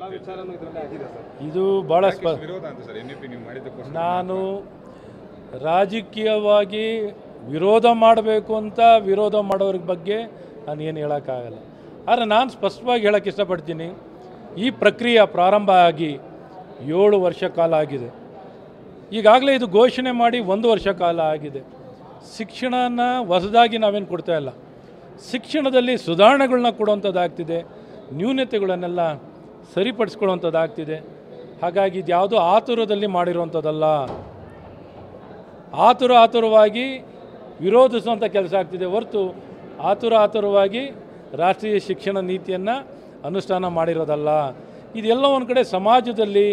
ಎಲ್ಲ ವಿಚಾರನೂ ಇದರಲ್ಲೇ ಆಗಿದೆ ಸರ್ ಇದು ಭಾಳ ಸ್ಪ ವಿರೋಧ ಅಂತ ಸರ್ ಎನ್ ಯು ಪಿ ನೀವು ಮಾಡಿದ್ದಕ್ಕೋಸ್ಕರ ನಾನು ರಾಜಕೀಯವಾಗಿ ವಿರೋಧ ಮಾಡಬೇಕು ಅಂತ ವಿರೋಧ ಮಾಡೋರ ಬಗ್ಗೆ ನಾನು ಏನು ಹೇಳೋಕ್ಕಾಗಲ್ಲ ಆದರೆ ನಾನು ಸ್ಪಷ್ಟವಾಗಿ ಹೇಳೋಕ್ಕೆ ಇಷ್ಟಪಡ್ತೀನಿ ಈ ಪ್ರಕ್ರಿಯೆ ಪ್ರಾರಂಭ ಆಗಿ ಏಳು ವರ್ಷ ಕಾಲ ಆಗಿದೆ ಈಗಾಗಲೇ ಇದು ಘೋಷಣೆ ಮಾಡಿ ಒಂದು ವರ್ಷ ಕಾಲ ಆಗಿದೆ ಶಿಕ್ಷಣನ ಹೊಸದಾಗಿ ನಾವೇನು ಕೊಡ್ತಾ ಇಲ್ಲ ಶಿಕ್ಷಣದಲ್ಲಿ ಸುಧಾರಣೆಗಳನ್ನ ಕೊಡುವಂಥದ್ದಾಗ್ತಿದೆ ನ್ಯೂನತೆಗಳನ್ನೆಲ್ಲ ಸರಿಪಡಿಸ್ಕೊಳ್ಳುವಂಥದ್ದಾಗ್ತಿದೆ ಹಾಗಾಗಿ ಇದು ಯಾವುದೋ ಆತುರದಲ್ಲಿ ಮಾಡಿರುವಂಥದ್ದಲ್ಲ ಆತುರ ಆತುರವಾಗಿ ವಿರೋಧಿಸುವಂಥ ಕೆಲಸ ಆಗ್ತಿದೆ ಹೊರತು ಆತುರ ಆತುರವಾಗಿ ರಾಷ್ಟ್ರೀಯ ಶಿಕ್ಷಣ ನೀತಿಯನ್ನು ಅನುಷ್ಠಾನ ಮಾಡಿರೋದಲ್ಲ ಇದೆಲ್ಲ ಒಂದು ಕಡೆ ಸಮಾಜದಲ್ಲಿ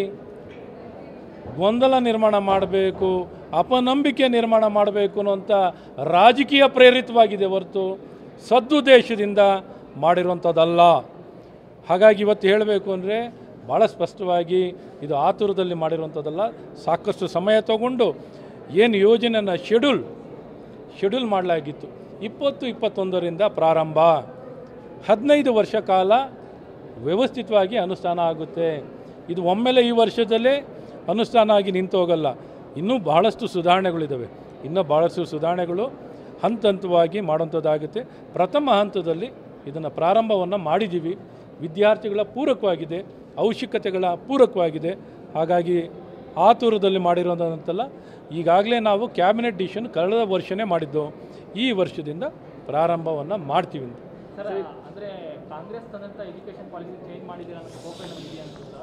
ಗೊಂದಲ ನಿರ್ಮಾಣ ಮಾಡಬೇಕು ಅಪನಂಬಿಕೆ ನಿರ್ಮಾಣ ಮಾಡಬೇಕು ಅನ್ನುವಂಥ ರಾಜಕೀಯ ಪ್ರೇರಿತವಾಗಿದೆ ಹೊರತು ಸದುದ್ದೇಶದಿಂದ ಮಾಡಿರುವಂಥದ್ದಲ್ಲ ಹಾಗಾಗಿ ಇವತ್ತು ಹೇಳಬೇಕು ಅಂದರೆ ಭಾಳ ಸ್ಪಷ್ಟವಾಗಿ ಇದು ಆತುರದಲ್ಲಿ ಮಾಡಿರುವಂಥದ್ದಲ್ಲ ಸಾಕಷ್ಟು ಸಮಯ ತಗೊಂಡು ಏನು ಯೋಜನೆಯನ್ನು ಶೆಡ್ಯೂಲ್ ಶೆಡ್ಯೂಲ್ ಮಾಡಲಾಗಿತ್ತು ಇಪ್ಪತ್ತು ಇಪ್ಪತ್ತೊಂದರಿಂದ ಪ್ರಾರಂಭ ಹದಿನೈದು ವರ್ಷ ಕಾಲ ವ್ಯವಸ್ಥಿತವಾಗಿ ಅನುಷ್ಠಾನ ಆಗುತ್ತೆ ಇದು ಒಮ್ಮೆಲೆ ಈ ವರ್ಷದಲ್ಲೇ ಅನುಷ್ಠಾನ ಆಗಿ ನಿಂತು ಹೋಗಲ್ಲ ಇನ್ನೂ ಬಹಳಷ್ಟು ಸುಧಾರಣೆಗಳಿದ್ದಾವೆ ಇನ್ನೂ ಭಾಳಷ್ಟು ಸುಧಾರಣೆಗಳು ಹಂತ ಹಂತವಾಗಿ ಮಾಡುವಂಥದ್ದಾಗುತ್ತೆ ಪ್ರಥಮ ಹಂತದಲ್ಲಿ ಇದನ್ನು ಪ್ರಾರಂಭವನ್ನು ಮಾಡಿದ್ದೀವಿ ವಿದ್ಯಾರ್ಥಿಗಳ ಪೂರಕವಾಗಿದೆ ಅವಶ್ಯಕತೆಗಳ ಪೂರಕವಾಗಿದೆ ಹಾಗಾಗಿ ಆತುರದಲ್ಲಿ ಮಾಡಿರೋದಂತಲ್ಲ ಈಗಾಗಲೇ ನಾವು ಕ್ಯಾಬಿನೆಟ್ ಡಿಸಿಷನ್ ಕಳೆದ ವರ್ಷನೇ ಮಾಡಿದ್ದು ಈ ವರ್ಷದಿಂದ ಪ್ರಾರಂಭವನ್ನು ಮಾಡ್ತೀವಿ ಅಂತ ಸರ್ ಅಂದ್ರೆ ಕಾಂಗ್ರೆಸ್ ತಂದಂತ ಎಜುಕೇಶನ್ ಪಾಲಿಸಿ ಚೇಂಜ್ ಮಾಡಿದ್ದೀರಾ ಅನ್ನೋ ಸ್ಕೋಪ್ ಏನೋ ಇದೆಯಾ ಅನ್ಸುತ್ತಾ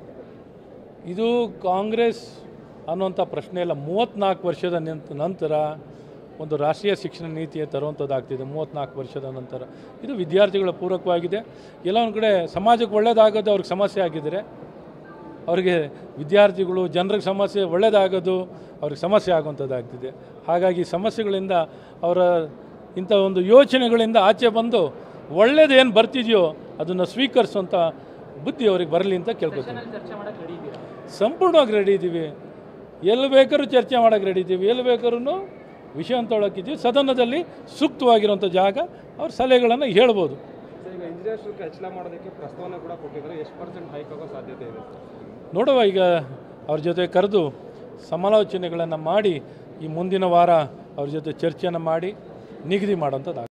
ಇದು ಕಾಂಗ್ರೆಸ್ ಅನ್ನುವಂಥ ಪ್ರಶ್ನೆ ಇಲ್ಲ ಮೂವತ್ತ್ನಾಲ್ಕು ವರ್ಷದ ನಿಂತ ನಂತರ ಒಂದು ರಾಷ್ಟ್ರೀಯ ಶಿಕ್ಷಣ ನೀತಿ ತರುವಂಥದ್ದಾಗ್ತಿದೆ ಮೂವತ್ತ್ನಾಲ್ಕು ವರ್ಷದ ನಂತರ ಇದು ವಿದ್ಯಾರ್ಥಿಗಳ ಪೂರಕವಾಗಿದೆ ಎಲ್ಲ ಒಂದು ಕಡೆ ಸಮಾಜಕ್ಕೆ ಒಳ್ಳೆಯದಾಗೋದು ಅವ್ರಿಗೆ ಸಮಸ್ಯೆ ಆಗಿದ್ದರೆ ಅವರಿಗೆ ವಿದ್ಯಾರ್ಥಿಗಳು ಜನರಿಗೆ ಸಮಸ್ಯೆ ಒಳ್ಳೆಯದಾಗೋದು ಅವ್ರಿಗೆ ಸಮಸ್ಯೆ ಆಗುವಂಥದ್ದಾಗ್ತಿದೆ ಹಾಗಾಗಿ ಸಮಸ್ಯೆಗಳಿಂದ ಅವರ ಇಂಥ ಒಂದು ಯೋಚನೆಗಳಿಂದ ಆಚೆ ಬಂದು ಒಳ್ಳೇದೇನು ಬರ್ತಿದೆಯೋ ಅದನ್ನು ಸ್ವೀಕರಿಸುವಂಥ ಬುದ್ಧಿ ಅವ್ರಿಗೆ ಬರಲಿ ಅಂತ ಕೇಳ್ಕೊತೀನಿ ಚರ್ಚೆ ಮಾಡಕ್ಕೆ ರೆಡಿ ಇದ್ದೀರಾ ಸಂಪೂರ್ಣವಾಗಿ ರೆಡಿ ಇದ್ದೀವಿ ಎಲ್ಲಿ ಬೇಕಾದ್ರೂ ಚರ್ಚೆ ಮಾಡೋಕ್ಕೆ ರೆಡಿ ಇದ್ದೀವಿ ಎಲ್ಲಿ ಬೇಕಾದ್ರೂ ವಿಷಯ ತೊಗೊಳಕ್ಕಿದ್ದೀವಿ ಸದನದಲ್ಲಿ ಸೂಕ್ತವಾಗಿರುವಂಥ ಜಾಗ ಅವ್ರ ಸಲಹೆಗಳನ್ನು ಹೇಳ್ಬೋದು ಸರ್ ಈಗ ಇಂಜಿನಿಯರ್ ಶುಲ್ಕ ಹೆಚ್ಚಳ ಮಾಡೋದಕ್ಕೆ ಪ್ರಸ್ತಾವನೆ ಕೂಡ ಕೊಟ್ಟಿದ್ದಾರೆ ಎಷ್ಟು ಪರ್ಸೆಂಟ್ ಹೈಕ್ ಆಗೋ ಸಾಧ್ಯತೆ ಇದೆ ಸರ್ ನೋಡುವ ಈಗ ಅವ್ರ ಜೊತೆ ಕರೆದು ಸಮಾಲೋಚನೆಗಳನ್ನು ಮಾಡಿ ಈ ಮುಂದಿನ ವಾರ ಅವ್ರ ಜೊತೆ ಚರ್ಚೆಯನ್ನು ಮಾಡಿ ನಿಗದಿ ಮಾಡೋಂಥದ್ದು